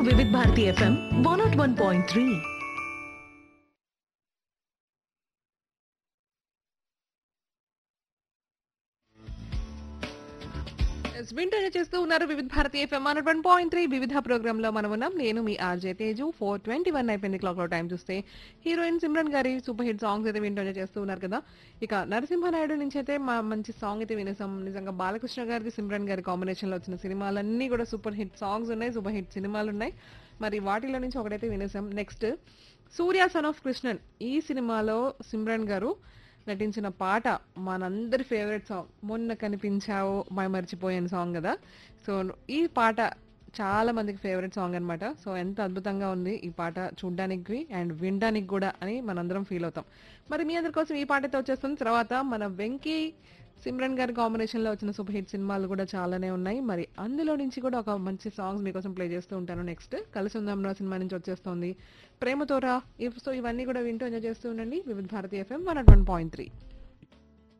Vividh Bharati FM one nought one point three వింటర్ చేస్తూ ఉన్నారు Vividh Bharati FM one one point three Vividh programme లో మనం ఉన్నాం నేను మీ RJ Teju four twenty one అయిపోయింది క్లాక్ లో టైం చూస్తే హీరోయిన్ సిమ్రన్ గారి సూపర్ హిట్ సాంగ్స్ అయితే వింటూనే చేస్తూ ఉన్నారు కదా ఇక నరసింహనాయుడు నుంచి అయితే మా మంచి సాంగ్ అయితే వినేసాం నిజంగా బాలకృష్ణ గారికి సిమ్రన్ గారి కాంబినేషన్ లో వచ్చిన సినిమాలన్నీ కూడా సూపర్ హిట్ సాంగ్స్ ఉన్నాయి సూపర్ హిట్ సినిమాలు ఉన్నాయి మరి వాటిలో నుంచి ఒకటైతే వినేసాం next Surya son of Krishnan ఈ సినిమాలో సిమ్రన్ గారు నటించిన పాట మనందరి ఫేవరెట్ సాంగ్ మొన్న కనిపించావు మై మర్చిపోయాను సాంగ్ కదా సో ఈ పాట చాలా మందికి ఫేవరెట్ సాంగ్ అన్నమాట సో ఎంత అద్భుతంగా ఉంది ఈ పాట చూడ్డానికి అండ్ వినడానికి కూడా అని మనందరం ఫీల్ అవుతాం మరి మీ అందరి కోసం ఈ పాటతో వచ్చేస్తుంది తర్వాత మన వెంకీ సిమ్రన్ గారి కాంబినేషన్ లో వచ్చిన సూపర్ హిట్ సినిమాలు కూడా చాలానే ఉన్నాయి మరి అందులో నుంచి కూడా ఒక మంచి సాంగ్స్ మీకోసం ప్లే చేస్తూ ఉంటాను నెక్స్ట్ కలిసి ఉందాం రా సినిమా నుంచి వచ్చేస్తుంది ప్రేమతోరా ఇవ్ సో ఇవన్నీ కూడా వింటూ ఎంజాయ్ చేస్తూ ఉండండి Vividh Bharati FM one one point three